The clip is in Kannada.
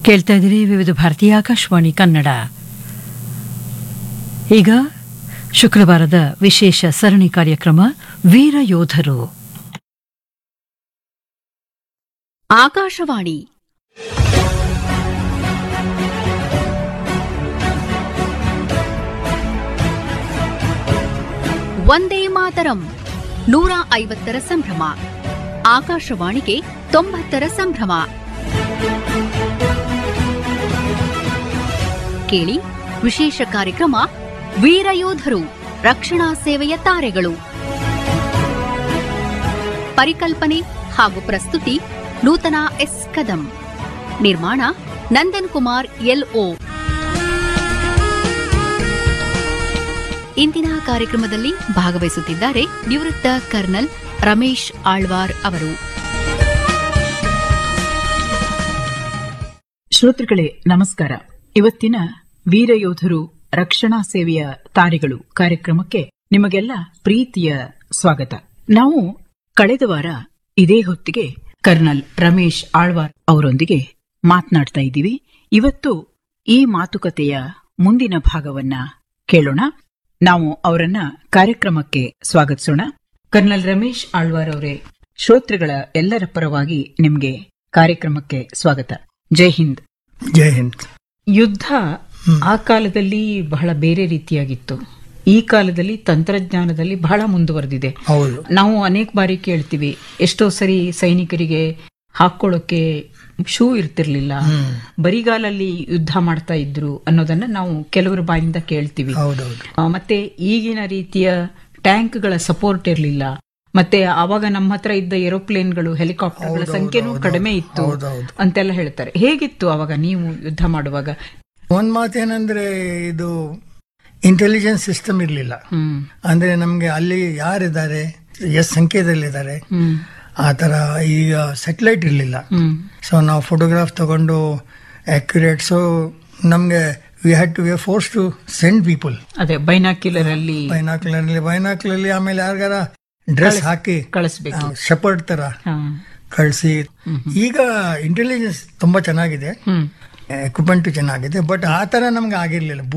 ಕೇಳ್ತಾ ಇದ್ದೀರಿ ವಿವಿಧ ಭಾರತೀಯ ಆಕಾಶವಾಣಿ ಕನ್ನಡ ಈಗ ಶುಕ್ರವಾರದ ವಿಶೇಷ ಸರಣಿ ಕಾರ್ಯಕ್ರಮ ವೀರ ಯೋಧರು ಆಕಾಶವಾಣಿ ವಂದೇ ಮಾತರಂ ನೂರ ಐವತ್ತರ ಸಂಭ್ರಮ ಆಕಾಶವಾಣಿಗೆ ತೊಂಬತ್ತರ ಸಂಭ್ರಮ ಕೇಳಿ ವಿಶೇಷ ಕಾರ್ಯಕ್ರಮ ವೀರಯೋಧರು ರಕ್ಷಣಾ ಸೇವೆಯ ತಾರೆಗಳು ಪರಿಕಲ್ಪನೆ ಹಾಗೂ ಪ್ರಸ್ತುತಿ ನೂತನ ಎಸ್ ಕದಂ ನಿರ್ಮಾಣ ನಂದನ್ ಕುಮಾರ್ ಎಲ್ಒ ಇಂದಿನ ಕಾರ್ಯಕ್ರಮದಲ್ಲಿ ಭಾಗವಹಿಸುತ್ತಿದ್ದಾರೆ ನಿವೃತ್ತ ಕರ್ನಲ್ ರಮೇಶ್ ಆಳ್ವಾರ್ ಅವರು ಶ್ರೋತೃಗಳೇ ನಮಸ್ಕಾರ ಇವತ್ತಿನ ವೀರಯೋಧರು ರಕ್ಷಣಾ ಸೇವೆಯ ತಾರೆಗಳು ಕಾರ್ಯಕ್ರಮಕ್ಕೆ ನಿಮಗೆಲ್ಲ ಪ್ರೀತಿಯ ಸ್ವಾಗತ ನಾವು ಕಳೆದ ವಾರ ಇದೇ ಹೊತ್ತಿಗೆ ಕರ್ನಲ್ ರಮೇಶ್ ಆಳ್ವಾರ್ ಅವರೊಂದಿಗೆ ಮಾತನಾಡ್ತಾ ಇದ್ದೀವಿ ಇವತ್ತು ಈ ಮಾತುಕತೆಯ ಮುಂದಿನ ಭಾಗವನ್ನ ಕೇಳೋಣ ನಾವು ಅವರನ್ನ ಕಾರ್ಯಕ್ರಮಕ್ಕೆ ಸ್ವಾಗತಿಸೋಣ ಕರ್ನಲ್ ರಮೇಶ್ ಆಳ್ವಾರ್ ಅವರೇ ಶ್ರೋತೃಗಳ ಎಲ್ಲರ ಪರವಾಗಿ ನಿಮಗೆ ಕಾರ್ಯಕ್ರಮಕ್ಕೆ ಸ್ವಾಗತ ಜೈ ಹಿಂದ್ ಜೈ ಹಿಂದ್ ಯುದ್ಧ ಆ ಕಾಲದಲ್ಲಿ ಬಹಳ ಬೇರೆ ರೀತಿಯಾಗಿತ್ತು ಈ ಕಾಲದಲ್ಲಿ ತಂತ್ರಜ್ಞಾನದಲ್ಲಿ ಬಹಳ ಮುಂದುವರೆದಿದೆ ಹೌದು ನಾವು ಅನೇಕ ಬಾರಿ ಕೇಳ್ತೀವಿ ಎಷ್ಟೋ ಸರಿ ಸೈನಿಕರಿಗೆ ಹಾಕೊಳ್ಳೋಕೆ ಶೂ ಇರ್ತಿರ್ಲಿಲ್ಲ ಬರಿಗಾಲಲ್ಲಿ ಯುದ್ಧ ಮಾಡ್ತಾ ಇದ್ರು ಅನ್ನೋದನ್ನ ನಾವು ಕೆಲವರ ಬಾಯಿಂದ ಕೇಳ್ತೀವಿ ಹೌದೌದು ಆ, ಮತ್ತೆ ಈಗಿನ ರೀತಿಯ ಟ್ಯಾಂಕ್ಗಳ ಸಪೋರ್ಟ್ ಇರಲಿಲ್ಲ ಮತ್ತೆ ಆವಾಗ ನಮ್ಮ ಹತ್ರ ಇದ್ದ ಏರೋಪ್ಲೇನ್ಗಳು ಹೆಲಿಕಾಪ್ಟರ್ಗಳ ಸಂಖ್ಯೆನೂ ಕಡಿಮೆ ಇತ್ತು ಹೌದೌದು. ಅಂತೆಲ್ಲ ಹೇಳ್ತಾರೆ ಹೇಗಿತ್ತು ಅವಾಗ ನೀವು ಯುದ್ಧ ಮಾಡುವಾಗ ಒಂದ್ ಮಾತೇನಂದ್ರೆ ಇದು ಇಂಟೆಲಿಜೆನ್ಸ್ ಸಿಸ್ಟಮ್ ಇರ್ಲಿಲ್ಲ ಹ್ಮ್ ಅಂದ್ರೆ ನಮ್ಗೆ ಅಲ್ಲಿ ಯಾರಿದ್ದಾರೆ ಎಷ್ಟು ಸಂಖ್ಯೆದಲ್ಲಿದ್ದಾರೆ ಹ್ಮ್ ಆ ತರ ಈಗ ಸೆಟಲೈಟ್ ಇರ್ಲಿಲ್ಲ ಹ್ಮ್ ಸೊ ನಾವು ಫೋಟೋಗ್ರಾಫ್ ತಗೊಂಡು ಅಕ್ಯುರೇಟ್ ಸೊ ನಮ್ಗೆ we had to we force to send people ಅದೇ ಬೈನಾಕ್ಯುಲರ್ ಅಲ್ಲಿ ಬೈನಾಕ್ಲಲ್ಲಿ ಬೈನಾಕ್ಲಲ್ಲಿ ಆಮೇಲೆ ಯಾರಿಗಾರ ಡ್ರೆಸ್ ಹಾಕಿ ಕಳಿಸ್ಬೇಕು ಶಪರ್ಡ್ ತರ ಹಾ. ಕಳಿಸಿ ಈಗ ಇಂಟೆಲಿಜೆನ್ಸ್ ತುಂಬಾ ಚೆನ್ನಾಗಿದೆ ಹ್ಮ್ ಎಕ್ವಿಪ್ಮೆಂಟ್ ಚೆನ್ನಾಗಿದೆ ಬಟ್ ಆ ತರ ನಮ್ಗೆ ಆಗಿರ್ಲಿಲ್ಲ